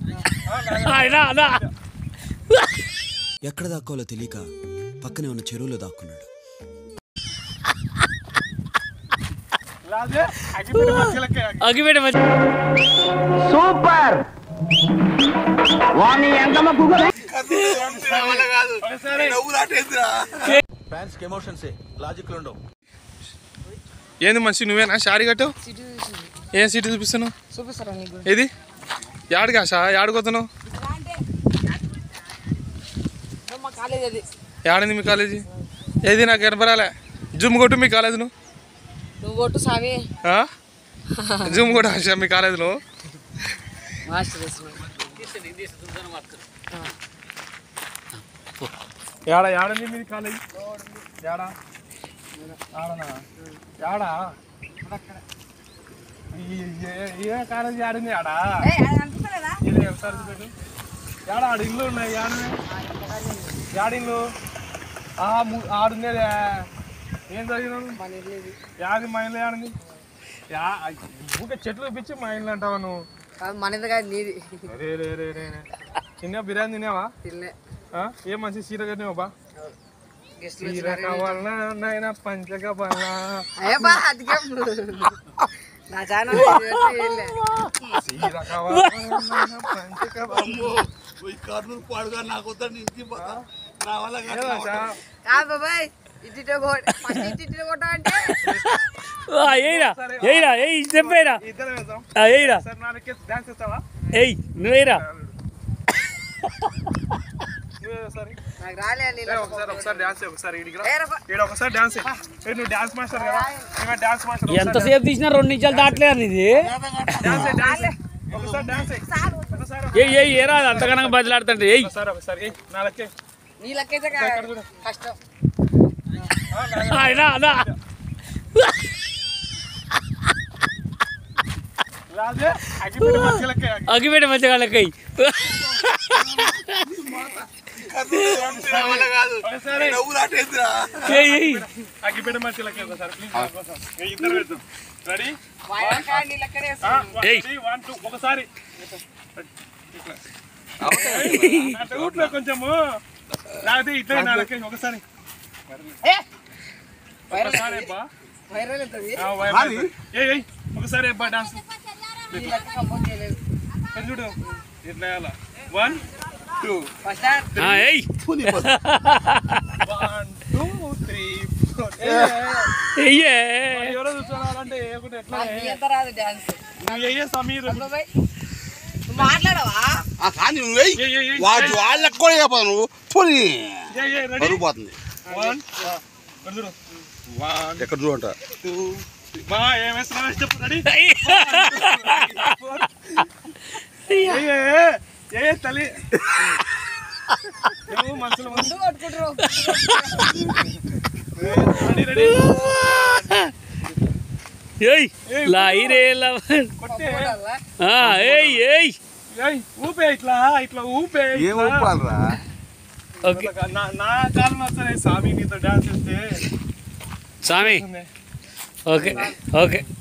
ఆయన అదా ఎక్కడ దాక్కోవాలో తెలియక పక్కనే ఉన్న చెరువులో దాక్కున్నాడు రాజే అగ్గిపెట్టి మధ్యలోకి అగ్గిపెట్టి మధ్య ఫ్యాన్స్ ఎమోషన్స్ లాజిక్ ఉండవు ఏంది మనిషి నువ్వేనా షారీ కట్టావు ఏం సీటు చూపిస్తున్నావు చూపిస్తారా నీకు ఏది యాడిగా షా యాడిపోతున్నావు మా కాలేజ్ అది యాడింది మీ కాలేజీ ఏది నాకు కనపరాలే జూమ్ కొట్టు మీ కాలేజ్ నువ్వు నువ్వు కొట్టు స్వామి ఆ? జూమ్ కూడా ఆశ మీ కాలేజీలో మాస్టర్ వేసిన యాడ యాడంది మీ కాలేజీ యాడా ఆడనా యాడా ఈ- ఏ- ఏ కాలేజీ ఆడింది ఆడా ఇది ఒకసారి చూపెట్టు యాడ ఆడ ఇల్లు ఉన్నాయి యాడనే యాడిల్లు ఆ ము- ఆడుందేదే ఏం చదివినావు మన ఇల్లు ఇది. యాది మా ఇల్లు యాడింది యా ఊకే చెట్లు పిచ్చి మా ఇల్లు అంటావా నువ్వు కాదు మన ఇది కాదు నీది రే రే రే రే రే. తిన్నావా బిర్యానీ తిన్నావా తిన్నే ఆ? ఏం మంచి సీర కట్టినావా బా గెస్ట్లు సీర కావాలన్నా నాయన పంచ కావాలన్నా అయ్యా బా అదికే నా ఛానల్ సీర కావాలన్నా నాయన పంచ కావాలన్నా కర్నూలు పాడుగా నాకు వద్దని ఇంటికి పోతా నా వల్ల కాదు. ఏదో సా- కాదు బాబాయ్ ఇటు కొట్ట ఫస్ట్ ఇటు కొట్ట అంటే ఏయిరా ఏయిరా ఏయ్ చెప్పేరా ఇద్దరం వేద్దాం ఏయిరా సార్ నా లెక్క డాన్స్ చేస్తావా ఏయ్ నువ్వేరా నువ్వే ఒకసారి నాకు రాలే నీళ్ళు ఏ, ఒకసారి ఒకసారి డాన్స్ చేయి, ఒకసారి ఈడికి రా ఏరా బా. ఈడ ఒకసారి డాన్స్ చేయి. ఏ, నువ్వు డాన్స్ మాస్టర్ కదా నువ్వే డాన్స్ మాస్టర్ ఒకసారి ఎంతసేపు తీసినా రెండు నిమిషాలు దాటలేదు ఇది డాన్స్ చేయి, డాన్స్ చేయి. ఒకసారి డాన్స్ చేయి. ఒకసారి ఏయ్ ఏయ్ ఏరా అంతగానం బదిలాడుతుంటే ఏయ్ ఒకసారి ఒకసారి ఏయ్, నా లెక్కే నీ లెక్కైతే కష్టం ఆయన అదా రాజే అగ్గిపెట్టి మధ్య లెక్కే అగ్గిపెట్టి మధ్య వాళ్ళకై నా వల్ల కాదు. ఒకసారి నవ్వులు ఆటేద్దురా. ఏయ్ ఏయ్ అగ్గిపెట్టి మధ్య లెక్కే ఒకసారి ప్లీజ్ ఒకసారి. ఏ, ఇద్దరు వేద్దాం రెడీ నీ లెక్కనే ఏయ్. వన్ టూ ఒకసారి ఇట్లా. అటు ఊట్లో కొంచెము లేకపోతే ఇట్లా నా లెక్క ఒకసారి ఒకసారి అబ్బా వైరల్ అవుతుంది ఆ, వైర్ ఏయ్ ఏయ్ ఒకసారి అబ్బా డాన్స్ నీ లెక్క కంపోజ్ చేయలేదు కొంచెం చూడు ఇట్లా వేయాలా వన్ టూ ఫస్ట్ ఆ, ఏయ్ వన్ టూ త్రీ ఫోర్ ఏయ్యే ఎవరో చూస్తున్నారంటే ఏకుంటే ఎట్లా నీ ఎంత రాదు డాన్స్ నువ్వు ఏ సమీర్ బాబాయ్ నువ్వు మాట్లాడవా ఆ కానీ నువ్వు వెయ్యి. ఏయ్ ఏయ్ ఏయ్ వాడు వాళ్ళకి కూడా చెప్పదు నువ్వు పోనీ ఏయ్ ఏయ్ రెడీ బరువు పోతుంది వన్ చూడు వన్ ఎక్కడ చూడంట టూ బా ఏం వేస్తున్నావు చెప్పు రెడీ ఏ ఏ తల్లి నువ్వు మనసులో మనసు ఎందుకు కొట్టుకుంటారు రెడీ రెడీ ఏయ్ లాయి రే లా కొట్టే ఆ, ఏయ్ ఏయ్ ఏయ్ ఊపే ఇట్లా ఇట్లా ఊపే ఏం ఇట్లా. ఊపాలరా ఓకే నా నా కాలం వస్తానే స్వామి నీతో డాన్స్ చేస్తే స్వామి ఓకే ఓకే